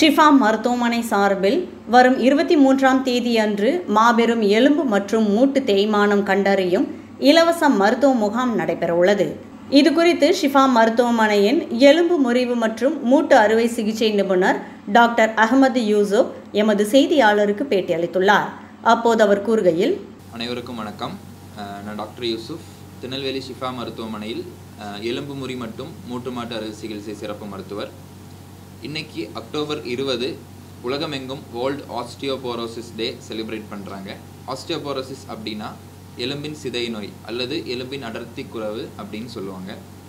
ஷிஃபா மருத்துவமனை சார்பில் வரும் இருபத்தி மூன்றாம் தேதியன்று மாபெரும் எலும்பு மற்றும் மூட்டு தேய்மானம் கண்டறியும் இலவச மருத்துவ முகாம் நடைபெறவுள்ளது இது குறித்து ஷிஃபா மருத்துவமனையின் எலும்பு முறிவு மற்றும் மூட்டு அறுவை சிகிச்சை நிபுணர் டாக்டர் அகமது யூசுப் எமது செய்தியாளருக்கு பேட்டியளித்துள்ளார் அப்போது அவர் கூறுகையில் அனைவருக்கும் வணக்கம் அஹ் நான் டாக்டர் யூசுப் திருநெல்வேலி ஷிஃபா மருத்துவமனையில் அஹ், எலும்பு முறி மற்றும் மூட்டு மாட்டு அறுவை சிகிச்சை சிறப்பு மருத்துவர் இன்னைக்கு அக்டோபர் இருபது உலகமெங்கும் வேர்ல்டு ஆஸ்டியோபோரோசிஸ் டே செலிப்ரேட் பண்ணுறாங்க ஆஸ்டியோபோரோசிஸ் அப்படின்னா எலும்பின் சிதை நோய் அல்லது எலும்பின் அடர்த்தி குறைவு அப்படின்னு சொல்லுவாங்க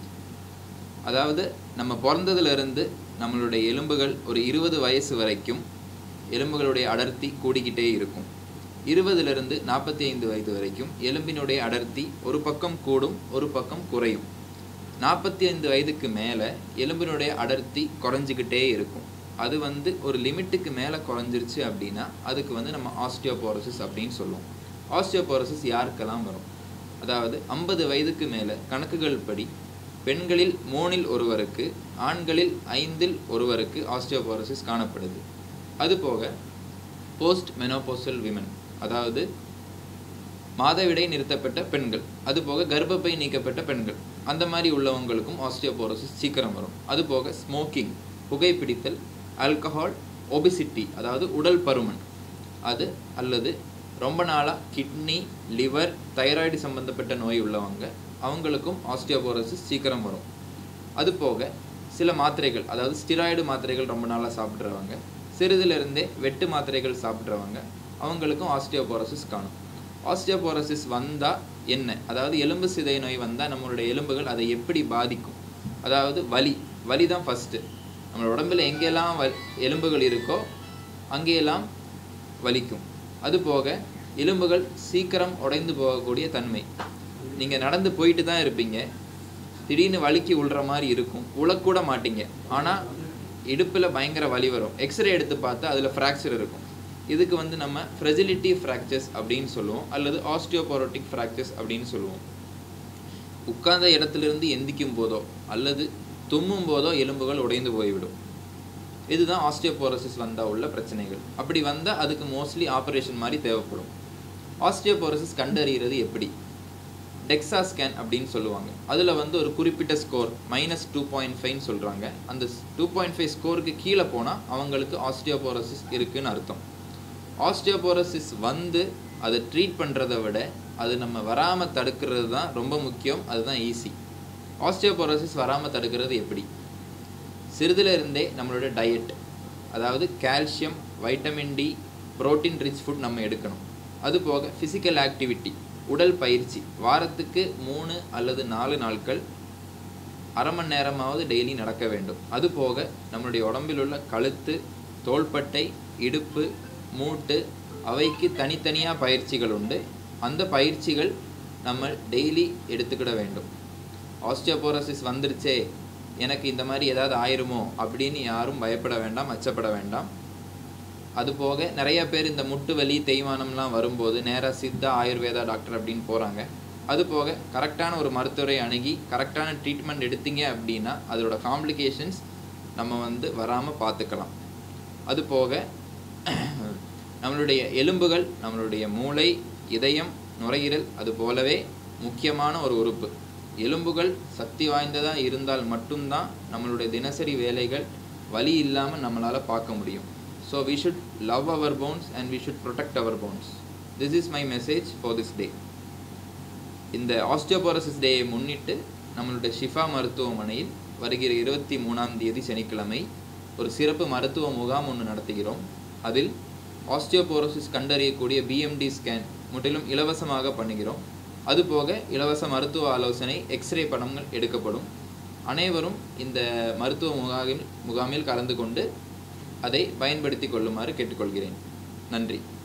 அதாவது நம்ம பிறந்ததுலேருந்து நம்மளுடைய எலும்புகள் ஒரு இருபது வயசு வரைக்கும் எலும்புகளுடைய அடர்த்தி கூடிக்கிட்டே இருக்கும் இருபதுலேருந்து நாற்பத்தி ஐந்து வயது வரைக்கும் எலும்பினுடைய அடர்த்தி ஒரு பக்கம் கூடும் ஒரு பக்கம் குறையும் நாற்பத்தி ஐந்து வயதுக்கு மேலே எலும்பினுடைய அடர்த்தி குறைஞ்சிக்கிட்டே இருக்கும் அது வந்து ஒரு லிமிட்டுக்கு மேலே குறைஞ்சிருச்சு அப்படின்னா அதுக்கு வந்து நம்ம ஆஸ்டியோபோரோசிஸ் அப்படின்னு சொல்லுவோம் ஆஸ்டியோபோரோசிஸ் யாருக்கெல்லாம் வரும் அதாவது ஐம்பது வயதுக்கு மேலே கணக்குகள் படி பெண்களில் மூணில் ஒருவருக்கு ஆண்களில் ஐந்தில் ஒருவருக்கு ஆஸ்டியோபோரோசிஸ் காணப்படுது அதுபோக போஸ்ட் மெனோபோசல் விமன் அதாவது மாதவிடை நிறுத்தப்பட்ட பெண்கள் அதுபோக கர்ப்பப்பை நீக்கப்பட்ட பெண்கள் அந்த மாதிரி உள்ளவங்களுக்கும் ஆஸ்டியோபோரோசிஸ் சீக்கிரம் வரும் அதுபோக ஸ்மோக்கிங் புகைப்பிடித்தல் ஆல்கஹால் ஒபிசிட்டி அதாவது உடல் பருமன் அது அல்லது ரொம்ப நாளாக கிட்னி லிவர் தைராய்டு சம்பந்தப்பட்ட நோய் உள்ளவங்க அவங்களுக்கும் ஆஸ்டியோபோரோசிஸ் சீக்கிரம் வரும் அதுபோக சில மாத்திரைகள் அதாவது ஸ்டிராய்டு மாத்திரைகள் ரொம்ப நாளாக சாப்பிட்றவங்க சிறிதிலிருந்தே வெட்டு மாத்திரைகள் சாப்பிட்றவங்க அவங்களுக்கும் ஆஸ்டியோபோரோசிஸ் காணும் ஆஸ்டியோபோரோசிஸ் வந்தால் என்ன அதாவது எலும்பு சிதை நோய் வந்தால் நம்மளுடைய எலும்புகள் அதை எப்படி பாதிக்கும் அதாவது வலி வலி தான் ஃபஸ்ட்டு நம்ம உடம்புல எங்கெல்லாம் வ எலும்புகள் இருக்கோ அங்கேயெல்லாம் வலிக்கும் அதுபோக எலும்புகள் சீக்கிரம் உடைந்து போகக்கூடிய தன்மை நீங்கள் நடந்து போயிட்டு தான் இருப்பீங்க திடீர்னு வலிக்கு உள்ற மாதிரி இருக்கும் உழக்கூட மாட்டீங்க ஆனால் இடுப்பில் பயங்கர வலி வரும் எக்ஸ்ரே எடுத்து பார்த்தா அதில் ஃப்ராக்சர் இருக்கும் இதுக்கு வந்து நம்ம ஃப்ரெஜிலிட்டி ஃப்ராக்சர்ஸ் அப்படின்னு சொல்லுவோம் அல்லது ஆஸ்டியோபோரோட்டிக் ஃப்ராக்சர்ஸ் அப்படின்னு சொல்லுவோம் உட்கார்ந்த இடத்திலிருந்து எந்திக்கும் போதோ அல்லது தும்மும் போதோ எலும்புகள் உடைந்து போய்விடும் இதுதான் ஆஸ்டியோபோரோசிஸ் வந்தால் உள்ள பிரச்சனைகள் அப்படி வந்தால் அதுக்கு மோஸ்ட்லி ஆப்ரேஷன் மாதிரி தேவைப்படும் ஆஸ்டியோபோரோசிஸ் கண்டறிகிறது எப்படி டெக்ஸா ஸ்கேன் அப்படின்னு சொல்லுவாங்க அதில் வந்து ஒரு குறிப்பிட்ட ஸ்கோர் மைனஸ் டூ பாயிண்ட் ஃபைவ்னு சொல்கிறாங்க அந்த டூ பாயிண்ட் ஃபைவ் ஸ்கோருக்கு கீழே போனால் அவங்களுக்கு ஆஸ்டியோபோரோசிஸ் இருக்குன்னு அர்த்தம் ஆஸ்டியோபோரோசிஸ் வந்து அதை ட்ரீட் பண்ணுறதை விட அது நம்ம வராமல் தடுக்கிறது தான் ரொம்ப முக்கியம் அதுதான் ஈஸி ஆஸ்டியோபோரோசிஸ் வராமல் தடுக்கிறது எப்படி சிறிதுல இருந்தே நம்மளோட டயட் அதாவது calcium vitamin D protein rich food நம்ம எடுக்கணும் அது போக ஃபிசிக்கல் ஆக்டிவிட்டி உடல் பயிற்சி வாரத்துக்கு மூணு அல்லது நாலு நாட்கள் அரை மணி நேரமாவது டெய்லி நடக்க வேண்டும் அது போக நம்மளுடைய உடம்பில் உள்ள கழுத்து தோள்பட்டை இடுப்பு மூட்டு அவைக்கு தனித்தனியாக பயிற்சிகள் உண்டு அந்த பயிற்சிகள் நம்ம டெய்லி எடுத்துக்கிட வேண்டும் ஆஸ்டியோபோரோசிஸ் வந்துருச்சே எனக்கு இந்த மாதிரி ஏதாவது ஆயிருமோ அப்படின்னு யாரும் பயப்பட வேண்டாம் அச்சப்பட வேண்டாம் அதுபோக நிறைய பேர் இந்த முட்டு வலி தேய்மானம்லாம் வரும்போது நேராக சித்தா ஆயுர்வேதா டாக்டர் அப்படின்னு போகிறாங்க அதுபோக கரெக்டான ஒரு மருத்துவரை அணுகி கரெக்டான ட்ரீட்மெண்ட் எடுத்தீங்க அப்படின்னா அதோட காம்ப்ளிகேஷன்ஸ் நம்ம வந்து வராமல் பார்த்துக்கலாம் அதுபோக நம்மளுடைய எலும்புகள் நம்மளுடைய மூளை இதயம் நுரையீரல் அது போலவே முக்கியமான ஒரு உறுப்பு எலும்புகள் சக்தி வாய்ந்ததாக இருந்தால் மட்டும்தான் நம்மளுடைய தினசரி வேலைகள் வலி இல்லாமல் நம்மளால் பார்க்க முடியும் so we should love our bones and we should protect our bones this is my message for this day இந்த ஆஸ்டியோபோரோசிஸ் டேயை முன்னிட்டு நம்மளுடைய ஷிஃபா மருத்துவமனையில் வருகிற இருபத்தி மூணாம் தேதி சனிக்கிழமை ஒரு சிறப்பு மருத்துவ முகாம் ஒன்று நடத்துகிறோம் அதில் ஆஸ்டியோபோரோசிஸ் கண்டறியக்கூடிய பிஎம்டி ஸ்கேன் முற்றிலும் இலவசமாக பண்ணுகிறோம் அதுபோக இலவச மருத்துவ ஆலோசனை எக்ஸ்ரே படங்கள் எடுக்கப்படும் அனைவரும் இந்த மருத்துவ முகாமில் முகாமில் கலந்து கொண்டு அதை பயன்படுத்தி கொள்ளுமாறு கேட்டுக்கொள்கிறேன் நன்றி